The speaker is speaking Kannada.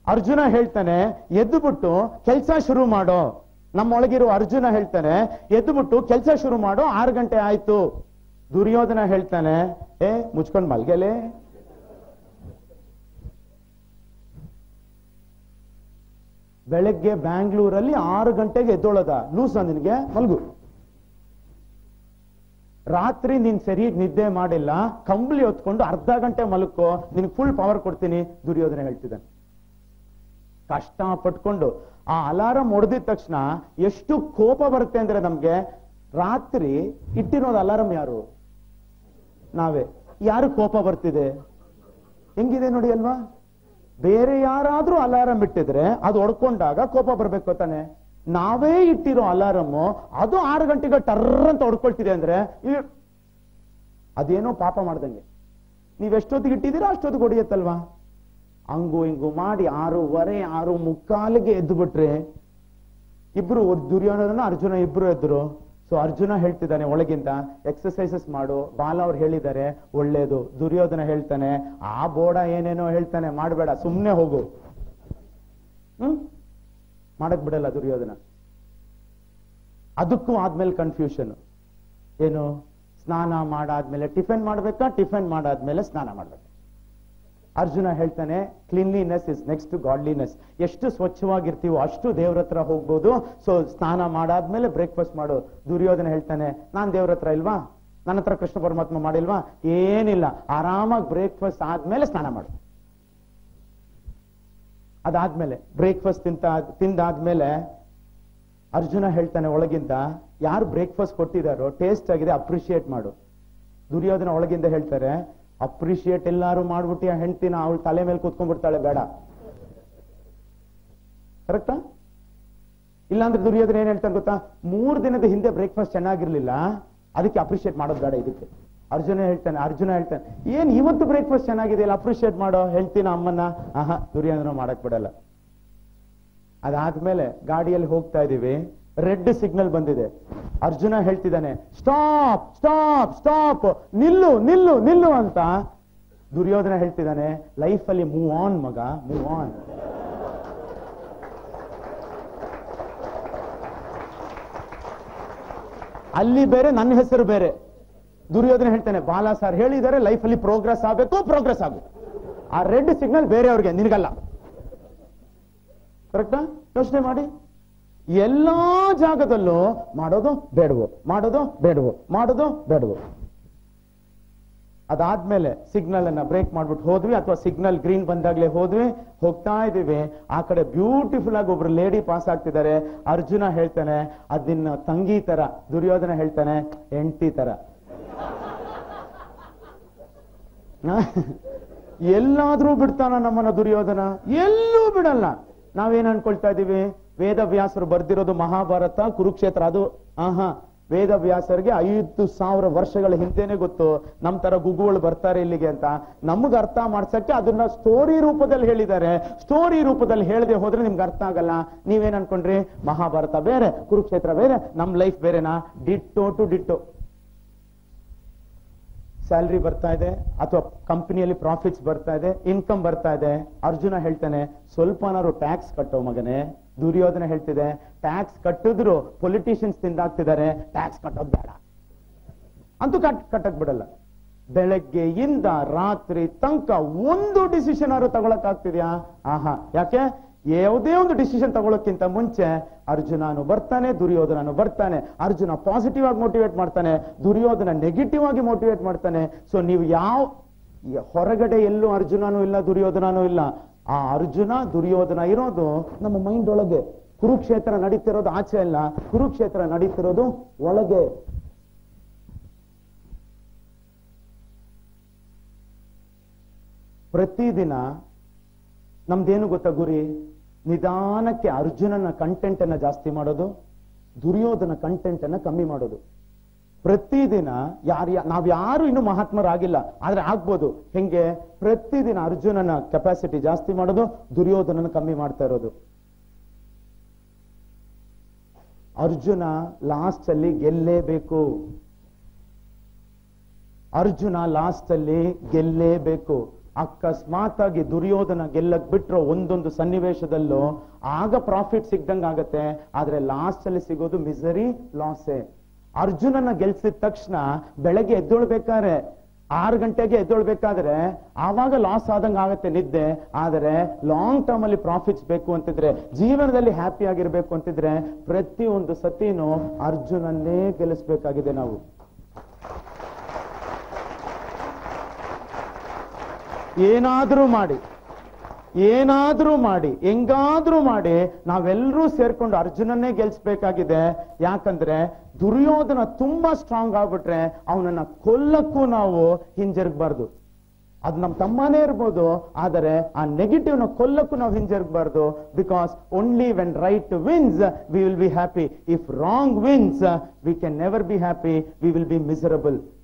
ಅರ್ಜುನ ಹೇಳ್ತಾನೆ ಎದ್ದು ಬಿಟ್ಟು ಕೆಲಸ ಶುರು ಮಾಡೋ ನಮ್ಮೊಳಗಿರೋ ಅರ್ಜುನ ಹೇಳ್ತಾನೆ ಎದ್ದು ಬಿಟ್ಟು ಕೆಲಸ ಶುರು ಮಾಡೋ ಆರು ಗಂಟೆ ಆಯ್ತು ದುರ್ಯೋಧನ ಹೇಳ್ತಾನೆ ಏ ಮುಚ್ಕೊಂಡ್ ಮಲ್ಗೆಲೆ ಬೆಳಗ್ಗೆ ಬ್ಯಾಂಗ್ಳೂರಲ್ಲಿ ಆರು ಗಂಟೆಗೆ ಎದ್ದೊಳದ ಲೂಸ ನಿನಗೆ ಮಲ್ಗು ರಾತ್ರಿ ನೀನ್ ಸರಿಯಾಗಿ ನಿದ್ದೆ ಮಾಡಿಲ್ಲ ಕಂಬಳಿ ಹೊತ್ಕೊಂಡು ಅರ್ಧ ಗಂಟೆ ಮಲ್ಕೋ ನಿನಗೆ ಫುಲ್ ಪವರ್ ಕೊಡ್ತೀನಿ ದುರ್ಯೋಧನ ಹೇಳ್ತಿದ್ದಾನೆ ಕಷ್ಟ ಪಟ್ಕೊಂಡು ಆ ಅಲಾರಂ ಹೊಡೆದಿದ ತಕ್ಷಣ ಎಷ್ಟು ಕೋಪ ಬರುತ್ತೆ ಅಂದ್ರೆ ನಮ್ಗೆ ರಾತ್ರಿ ಇಟ್ಟಿರೋದು ಅಲಾರಂ ಯಾರು ನಾವೇ ಯಾರು ಕೋಪ ಬರ್ತಿದೆ ಹೆಂಗಿದೆ ನೋಡಿ ಅಲ್ವಾ ಬೇರೆ ಯಾರಾದ್ರೂ ಅಲಾರಂ ಇಟ್ಟಿದ್ರೆ ಅದು ಹೊಡ್ಕೊಂಡಾಗ ಕೋಪ ಬರ್ಬೇಕು ತಾನೆ ನಾವೇ ಇಟ್ಟಿರೋ ಅಲಾರಮ್ ಅದು ಆರು ಗಂಟೆಗೆ ಟರ್ರ್ ಅಂತ ಹೊಡ್ಕೊಳ್ತಿದೆ ಅಂದ್ರೆ ಈ- ಅದೇನೋ ಪಾಪ ಮಾಡ್ದಂಗೆ ನೀವ್ ಎಷ್ಟೊತ್ತಿಗೆ ಇಟ್ಟಿದ್ದೀರಾ ಅಷ್ಟೊತ್ತಿಗೆ ಹೊಡಿಯತ್ತಲ್ವಾ ಹಂಗು ಹಿಂಗು ಮಾಡಿ ಆರೂವರೆ ಆರು ಮುಕ್ಕಾಲಿಗೆ ಎದ್ದು ಬಿಟ್ರೆ ಇಬ್ರು ದುರ್ಯೋಧನ ಅರ್ಜುನ ಇಬ್ರು ಎದ್ರು ಸೊ ಅರ್ಜುನ ಹೇಳ್ತಿದ್ದಾನೆ ಒಳಗಿಂದ ಎಕ್ಸರ್ಸೈಸಸ್ ಮಾಡು ಬಾಲ ಅವ್ರು ಹೇಳಿದ್ದಾರೆ ಒಳ್ಳೇದು ದುರ್ಯೋಧನ ಹೇಳ್ತಾನೆ ಆ ಬೋಡ ಏನೇನೋ ಹೇಳ್ತಾನೆ ಮಾಡಬೇಡ ಸುಮ್ನೆ ಹೋಗು ಹ್ಮ್ ಮಾಡಕ್ ಬಿಡಲ್ಲ ದುರ್ಯೋಧನ ಅದಕ್ಕೂ ಆದ್ಮೇಲೆ ಕನ್ಫ್ಯೂಷನ್ ಏನು ಸ್ನಾನ ಮಾಡಾದ್ಮೇಲೆ ಟಿಫನ್ ಮಾಡ್ಬೇಕಾ ಟಿಫನ್ ಮಾಡಾದ್ಮೇಲೆ ಸ್ನಾನ ಮಾಡ್ಬೇಕಾ ಅರ್ಜುನ ಹೇಳ್ತಾನೆ ಕ್ಲೀನ್ಲಿನೆಸ್ ಇಸ್ ನೆಕ್ಸ್ಟ್ ಗಾಡ್ಲಿನೆಸ್ ಎಷ್ಟು ಸ್ವಚ್ಛವಾಗಿರ್ತೀವೋ ಅಷ್ಟು ದೇವ್ರ ಹತ್ರ ಹೋಗ್ಬೋದು ಸೊ ಸ್ನಾನ ಮಾಡಾದ್ಮೇಲೆ ಬ್ರೇಕ್ಫಾಸ್ಟ್ ಮಾಡು ದುರ್ಯೋಧನ ಹೇಳ್ತಾನೆ ನಾನ್ ದೇವ್ರ ಹತ್ರ ಇಲ್ವಾ ನನ್ನ ಹತ್ರ ಕೃಷ್ಣ ಪರಮಾತ್ಮ ಮಾಡಿಲ್ವಾ ಏನಿಲ್ಲ ಆರಾಮಾಗಿ ಬ್ರೇಕ್ಫಾಸ್ಟ್ ಆದ್ಮೇಲೆ ಸ್ನಾನ ಮಾಡು ಅದಾದ್ಮೇಲೆ ಬ್ರೇಕ್ಫಾಸ್ಟ್ ತಿಂತ ತಿಂದಾದ್ಮೇಲೆ ಅರ್ಜುನ ಹೇಳ್ತಾನೆ ಒಳಗಿಂದ ಯಾರು ಬ್ರೇಕ್ಫಾಸ್ಟ್ ಕೊಟ್ಟಿದಾರೋ ಟೇಸ್ಟ್ ಆಗಿದೆ ಅಪ್ರಿಶಿಯೇಟ್ ಮಾಡು ದುರ್ಯೋಧನ ಒಳಗಿಂದ ಹೇಳ್ತಾರೆ ಅಪ್ರಿಶಿಯೇಟ್ ಎಲ್ಲಾರು ಮಾಡ್ಬಿಟ್ಟು ಆ ಹೆಂಡ್ತಿನ ಅವಳು ತಲೆ ಮೇಲೆ ಕೂತ್ಕೊಂಡ್ಬಿಡ್ತಾಳೆ ಬೇಡ ಕರೆಕ್ಟಾ ಇಲ್ಲಾಂದ್ರೆ ದುರ್ಯೋಧನ ಏನ್ ಹೇಳ್ತಾನೆ ಗೊತ್ತಾ ಮೂರ್ ದಿನದ ಹಿಂದೆ ಬ್ರೇಕ್ಫಾಸ್ಟ್ ಚೆನ್ನಾಗಿರ್ಲಿಲ್ಲ ಅದಕ್ಕೆ ಅಪ್ರಿಶಿಯೇಟ್ ಮಾಡೋದು ಬೇಡ ಇದಕ್ಕೆ ಅರ್ಜುನ ಹೇಳ್ತಾನೆ ಅರ್ಜುನ ಹೇಳ್ತಾನೆ ಏನ್ ಇವತ್ತು ಬ್ರೇಕ್ಫಾಸ್ಟ್ ಚೆನ್ನಾಗಿದೆ ಇಲ್ಲ ಅಪ್ರಿಶಿಯೇಟ್ ಮಾಡೋ ಹೇಳ್ತೀನ ಅಮ್ಮನ್ನ ಆಹಾ ದುರ್ಯೋಧನ ಮಾಡಕ್ ಬಿಡಲ್ಲ ಅದಾದ್ಮೇಲೆ ಗಾಡಿಯಲ್ಲಿ ಹೋಗ್ತಾ ಇದೀವಿ ರೆಡ್ ಸಿಗ್ನಲ್ ಬಂದಿದೆ ಅರ್ಜುನ ಹೇಳ್ತಿದ್ದಾನೆ ಸ್ಟಾಪ್ ಸ್ಟಾಪ್ ಸ್ಟಾಪ್ ನಿಲ್ಲು ನಿಲ್ಲು ನಿಲ್ಲು ಅಂತ ದುರ್ಯೋಧನ ಹೇಳ್ತಿದ್ದಾನೆ ಲೈಫ್ ಅಲ್ಲಿ ಮೂವ್ ಆನ್ ಮಗ ಮೂವ್ ಆನ್ ಅಲ್ಲಿ ಬೇರೆ ನನ್ನ ಹೆಸರು ಬೇರೆ ದುರ್ಯೋಧನ ಹೇಳ್ತಾನೆ ಬಾಲಾ ಸರ್ ಹೇಳಿದ್ದಾರೆ ಲೈಫ್ ಅಲ್ಲಿ ಪ್ರೋಗ್ರೆಸ್ ಆಗಬೇಕು ಪ್ರೋಗ್ರೆಸ್ ಆಗಬೇಕು ಆ ರೆಡ್ ಸಿಗ್ನಲ್ ಬೇರೆಯವ್ರಿಗೆ ನಿನಗಲ್ಲ ಕರೆಕ್ಟಾ ಯೋಚನೆ ಮಾಡಿ ಎಲ್ಲಾ ಜಾಗದಲ್ಲೂ ಮಾಡೋದು ಬೇಡವೋ ಮಾಡೋದು ಬೇಡವೋ ಮಾಡೋದು ಬೇಡವೋ ಅದಾದ್ಮೇಲೆ ಸಿಗ್ನಲ್ ಅನ್ನ ಬ್ರೇಕ್ ಮಾಡ್ಬಿಟ್ಟು ಹೋದ್ವಿ ಅಥವಾ ಸಿಗ್ನಲ್ ಗ್ರೀನ್ ಬಂದಾಗ್ಲೇ ಹೋದ್ವಿ ಹೋಗ್ತಾ ಇದೀವಿ ಆ ಕಡೆ ಬ್ಯೂಟಿಫುಲ್ ಆಗಿ ಒಬ್ರು ಲೇಡಿ ಪಾಸ್ ಆಗ್ತಿದ್ದಾರೆ ಅರ್ಜುನ ಹೇಳ್ತಾನೆ ಅದಿನ್ನ ತಂಗಿ ತರ ದುರ್ಯೋಧನ ಹೇಳ್ತಾನೆ ಹೆಂಡತಿ ತರ ಹ? ಎಲ್ಲಾದ್ರೂ ಬಿಡ್ತಾನ ನಮ್ಮನ್ನ ದುರ್ಯೋಧನ ಎಲ್ಲೂ ಬಿಡಲ್ಲ ನಾವೇನ್ ಅನ್ಕೊಳ್ತಾ ಇದೀವಿ ವೇದವ್ಯಾಸರು ಬರ್ದಿರೋದು ಮಹಾಭಾರತ ಕುರುಕ್ಷೇತ್ರ ಅದು ಆಹಾ ವೇದವ್ಯಾಸರಿಗೆ ಐದು ಸಾವಿರ ವರ್ಷಗಳ ಹಿಂದೆನೆ ಗೊತ್ತು ನಮ್ ತರ ಗುಗುಗಳು ಬರ್ತಾರೆ ಇಲ್ಲಿಗೆ ಅಂತ ನಮ್ಗೆ ಅರ್ಥ ಮಾಡ್ಸಕ್ಕೆ ಅದನ್ನ ಸ್ಟೋರಿ ರೂಪದಲ್ಲಿ ಹೇಳಿದ್ದಾರೆ ಸ್ಟೋರಿ ರೂಪದಲ್ಲಿ ಹೇಳದೆ ಹೋದ್ರೆ ನಿಮ್ಗೆ ಅರ್ಥ ಆಗಲ್ಲ ನೀವೇನ್ ಅನ್ಕೊಂಡ್ರಿ ಮಹಾಭಾರತ ಬೇರೆ ಕುರುಕ್ಷೇತ್ರ ಬೇರೆ ನಮ್ ಲೈಫ್ ಬೇರೆನಾ ಡಿಟ್ಟೋ ಟು ಡಿಟ್ಟೋ ಸ್ಯಾಲ್ರಿ ಬರ್ತಾ ಇದೆ ಅಥವಾ ಕಂಪನಿಯಲ್ಲಿ ಪ್ರಾಫಿಟ್ಸ್ ಬರ್ತಾ ಇದೆ ಇನ್ಕಮ್ ಬರ್ತಾ ಇದೆ ಅರ್ಜುನ ಹೇಳ್ತಾನೆ ಸ್ವಲ್ಪನಾರು ಟ್ಯಾಕ್ಸ್ ಕಟ್ಟೋ ಮಗನೇ ದುರ್ಯೋಧನ ಹೇಳ್ತಿದೆ ಟ್ಯಾಕ್ಸ್ ಕಟ್ಟಿದ್ರು ಪೊಲಿಟಿಷಿಯನ್ಸ್ ತಿಂದಾಗ್ತಿದ್ದಾರೆ ಟ್ಯಾಕ್ಸ್ ಕಟ್ಟೋದು ಬೇಡ ಅಂತೂ ಕಟ್ ಕಟ್ಟಕ್ ಬಿಡಲ್ಲ ಬೆಳಗ್ಗೆಯಿಂದ ರಾತ್ರಿ ತನಕ ಒಂದು ಡಿಸಿಷನ್ ಆದ್ರೂ ತಗೊಳಕ್ ಆಗ್ತಿದ್ಯಾ ಆಹಾ ಯಾಕೆ ಯಾವುದೇ ಒಂದು ಡಿಸಿಷನ್ ತಗೊಳಕ್ಕಿಂತ ಮುಂಚೆ ಅರ್ಜುನನು ಬರ್ತಾನೆ ದುರ್ಯೋಧನನು ಬರ್ತಾನೆ ಅರ್ಜುನ ಪಾಸಿಟಿವ್ ಆಗಿ ಮೋಟಿವೇಟ್ ಮಾಡ್ತಾನೆ ದುರ್ಯೋಧನ ನೆಗೆಟಿವ್ ಆಗಿ ಮೋಟಿವೇಟ್ ಮಾಡ್ತಾನೆ ಸೊ ನೀವು ಯಾವ ಯ- ಹೊರಗಡೆ ಎಲ್ಲೂ ಅರ್ಜುನನೂ ಇಲ್ಲ ದುರ್ಯೋಧನನೂ ಇಲ್ಲ ಆ ಅರ್ಜುನ ದುರ್ಯೋಧನ ಇರೋದು ನಮ್ಮ ಮೈಂಡ್ ಒಳಗೆ ಕುರುಕ್ಷೇತ್ರ ನಡೀತಿರೋದು ಆಚೆ ಅಲ್ಲ ಕುರುಕ್ಷೇತ್ರ ನಡೀತಿರೋದು ಒಳಗೆ ಪ್ರತಿದಿನ ನಮ್ದೇನು ಗೊತ್ತಾ ಗುರಿ ನಿಧಾನಕ್ಕೆ ಅರ್ಜುನನ ಕಂಟೆಂಟ್ ಅನ್ನ ಜಾಸ್ತಿ ಮಾಡೋದು ದುರ್ಯೋಧನ ಕಂಟೆಂಟ್ ಅನ್ನ ಕಮ್ಮಿ ಮಾಡೋದು ಪ್ರತಿದಿನ ಯಾರು ನಾವ್ ಯಾರು ಇನ್ನು ಮಹಾತ್ಮರಾಗಿಲ್ಲ ಆದ್ರೆ ಆಗ್ಬೋದು ಹೆಂಗೆ ಪ್ರತಿದಿನ ಅರ್ಜುನನ ಕೆಪಾಸಿಟಿ ಜಾಸ್ತಿ ಮಾಡೋದು ದುರ್ಯೋಧನನ ಕಮ್ಮಿ ಮಾಡ್ತಾ ಇರೋದು ಅರ್ಜುನ ಲಾಸ್ಟ್ ಅಲ್ಲಿ ಗೆಲ್ಲೇಬೇಕು ಅರ್ಜುನ ಲಾಸ್ಟ್ ಅಲ್ಲಿ ಗೆಲ್ಲೇಬೇಕು ಅಕಸ್ಮಾತ್ ಆಗಿ ದುರ್ಯೋಧನ ಗೆಲ್ಲಕ್ ಬಿಟ್ರು ಒಂದೊಂದು ಸನ್ನಿವೇಶದಲ್ಲೂ ಆಗ ಪ್ರಾಫಿಟ್ ಸಿಗ್ದಂಗ ಆಗತ್ತೆ ಆದ್ರೆ ಲಾಸ್ಟ್ ಅಲ್ಲಿ ಸಿಗೋದು ಮಿಸರಿ ಲಾಸೆ ಅರ್ಜುನನ ಗೆಲ್ಸಿದ ತಕ್ಷಣ ಬೆಳಗ್ಗೆ ಎದ್ದೊಳ್ಬೇಕಾದ್ರೆ ಆರು ಗಂಟೆಗೆ ಎದ್ದೊಳ್ಬೇಕಾದ್ರೆ ಆವಾಗ ಲಾಸ್ ಆದಂಗ ಆಗತ್ತೆ ನಿದ್ದೆ ಆದರೆ ಲಾಂಗ್ ಟರ್ಮ್ ಅಲ್ಲಿ ಪ್ರಾಫಿಟ್ಸ್ ಬೇಕು ಅಂತಿದ್ರೆ ಜೀವನದಲ್ಲಿ ಹ್ಯಾಪಿ ಆಗಿರ್ಬೇಕು ಅಂತಿದ್ರೆ ಪ್ರತಿಯೊಂದು ಸತಿನೂ ಅರ್ಜುನನ್ನೇ ಗೆಲ್ಲಿಸ್ಬೇಕಾಗಿದೆ ನಾವು ಏನಾದ್ರೂ ಮಾಡಿ ಏನಾದ್ರೂ ಮಾಡಿ ಹೆಂಗಾದ್ರೂ ಮಾಡಿ ನಾವೆಲ್ಲರೂ ಸೇರ್ಕೊಂಡು ಅರ್ಜುನನ್ನೇ ಗೆಲ್ಸ್ಬೇಕಾಗಿದೆ ಯಾಕಂದ್ರೆ ದುರ್ಯೋಧನ ತುಂಬಾ ಸ್ಟ್ರಾಂಗ್ ಆಗ್ಬಿಟ್ರೆ ಅವನನ್ನ ಕೊಲ್ಲಕ್ಕೂ ನಾವು ಹಿಂಜರ್ಗಬಾರ್ದು ಅದು ನಮ್ಮ ತಮ್ಮನೇ ಇರ್ಬೋದು ಆದರೆ ಆ ನೆಗೆಟಿವ್ ನ ಕೊಲ್ಲಕ್ಕೂ ನಾವು ಹಿಂಜರ್ಗಬಾರ್ದು because only when right wins we will be happy if wrong wins we can never be happy we will be miserable